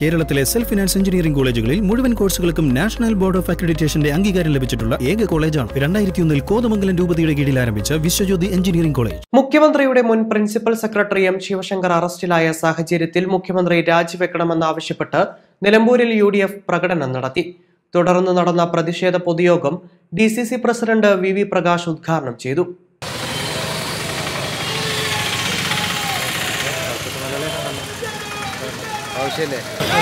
കേരളത്തിലെ self finance engineering കോളേജുകളിൽ മുഴുവൻ കോഴ്സുകൾക്കും നാഷണൽ ബോർഡ് ഓഫ് അക്രഡിറ്റേഷന്റെ അംഗീകാരം ലഭിച്ചിട്ടുള്ള ഏക കോളേജാണ് രണ്ടായിരത്തി ഒന്നിൽ കോതമംഗലം രൂപതയുടെ കീഴിൽ ആരംഭിച്ച വിശ്വജ്യോതി എഞ്ചിനീയറിംഗ് കോളേജ് മുഖ്യമന്ത്രിയുടെ മുൻ പ്രിൻസിപ്പൽ സെക്രട്ടറി എം ശിവശങ്കർ അറസ്റ്റിലായ സാഹചര്യത്തിൽ മുഖ്യമന്ത്രി രാജിവെക്കണമെന്നാവശ്യപ്പെട്ട് നിലമ്പൂരിൽ യു ഡി എഫ് പ്രകടനം നടത്തി തുടർന്ന് നടന്ന പ്രതിഷേധ പൊതുയോഗം D C C president V V Prakash ഉദ്ഘാടനം ചെയ്തു ആവശ്യമല്ലേ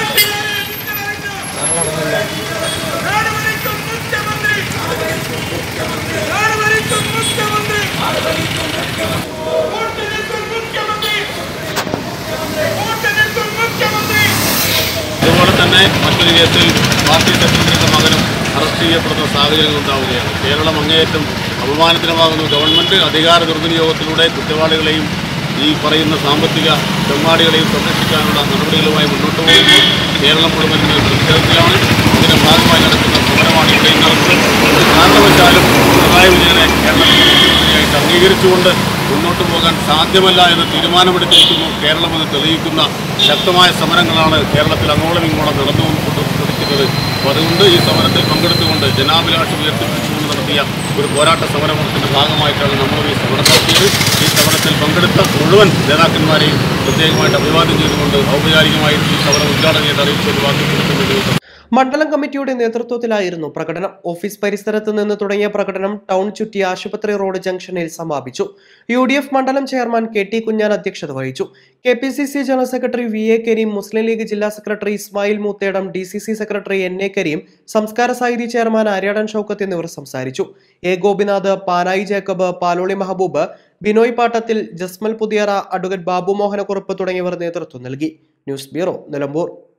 നാടുഭരിക്കും മുഖ്യമന്ത്രി നാടുഭരിക്കും മുഖ്യമന്ത്രി വോട്ട് നിൽക്കും മുഖ്യമന്ത്രി വോട്ട് നിൽക്കും മുഖ്യമന്ത്രി അതുപോലെ തന്നെ മറ്റൊരു കേസിൽ പാർട്ടി സെക്രട്ടറിയുടെ മകനും അറസ്റ്റ് ചെയ്യപ്പെടുന്ന സാഹചര്യങ്ങൾ ഉണ്ടാവുകയാണ് കേരളം അങ്ങേയറ്റം അപമാനത്തിനുമാകുന്നു ഗവൺമെൻറ് അധികാര ദുർവിനിയോഗത്തിലൂടെ കുറ്റവാളികളെയും ഈ പറയുന്ന സാമ്പത്തിക തെമ്മാടികളെയും സംരക്ഷിക്കാനുള്ള നടപടികളുമായി മുന്നോട്ട് പോകുമ്പോൾ കേരളം മുഴുവൻ ഇന്ന് പ്രതിഷേധത്തിലാണ് ഇതിന്റെ ഭാഗമായി നടക്കുന്ന സമരമാണ് ഇവിടെ നടക്കുന്നത് ഒരു കാരണവശാലും പിണറായി വിജയനെ കേരള മുഖ്യമന്ത്രിയായിട്ട് അംഗീകരിച്ചുകൊണ്ട് മുന്നോട്ട് പോകാൻ സാധ്യമല്ല എന്ന് തീരുമാനമെടുത്തിരിക്കുന്നു കേരളം എന്ന് തെളിയിക്കുന്ന ശക്തമായ സമരങ്ങളാണ് കേരളത്തിൽ അങ്ങോളം ഇങ്ങോളം നടന്നുകൊണ്ടിരിക്കുന്നത് അപ്പോൾ അതുകൊണ്ട് ഈ സമരത്തിൽ പങ്കെടുത്തുകൊണ്ട് ജനാഭിലാഷം ഉയർത്തിപ്പിടിച്ചുകൊണ്ട് നടത്തിയ ഒരു പോരാട്ട സമരത്തിന്റെ ഭാഗമായിട്ടാണ് നമ്മൾ ഈ സമരം നടത്തിയത് ഈ സമരത്തിൽ പങ്കെടുത്ത മുഴുവൻ നേതാക്കന്മാരെയും പ്രത്യേകമായിട്ട് അഭിവാദ്യം ചെയ്തുകൊണ്ട് ഔപചാരികമായിട്ട് ഈ സമരം ഉദ്ഘാടനം ചെയ്ത് അറിയിച്ചുകൊണ്ട് വാർത്തപ്പെടുത്തുന്നത് മണ്ഡലം കമ്മിറ്റിയുടെ നേതൃത്വത്തിലായിരുന്നു പ്രകടനം ഓഫീസ് പരിസരത്ത് നിന്ന് തുടങ്ങിയ പ്രകടനം ടൗൺ ചുറ്റി ആശുപത്രി റോഡ് ജംഗ്ഷനിൽ സമാപിച്ചു യു ഡി എഫ് മണ്ഡലം ചെയർമാൻ കെ ടി കുഞ്ഞാൻ അധ്യക്ഷത വഹിച്ചു K P C C general secretary V A Kareem Muslim League ജില്ലാ secretary Ismail Moothedam D C C secretary N A Kareem Samskara Sahithi chairman Aryadan Shoukath എന്നിവർ സംസാരിച്ചു എ ഗോപിനാഥ് പാനായി ജേക്കബ് പാലോളി മഹബൂബ് ബിനോയ് പാട്ടത്തിൽ ജസ്മൽ പുതിയറ അഡ്വക്കേറ്റ് ബാബു മോഹനക്കുറുപ്പ് തുടങ്ങിയവർ നേതൃത്വം നൽകി ന്യൂസ് ബ്യൂറോ നിലമ്പൂർ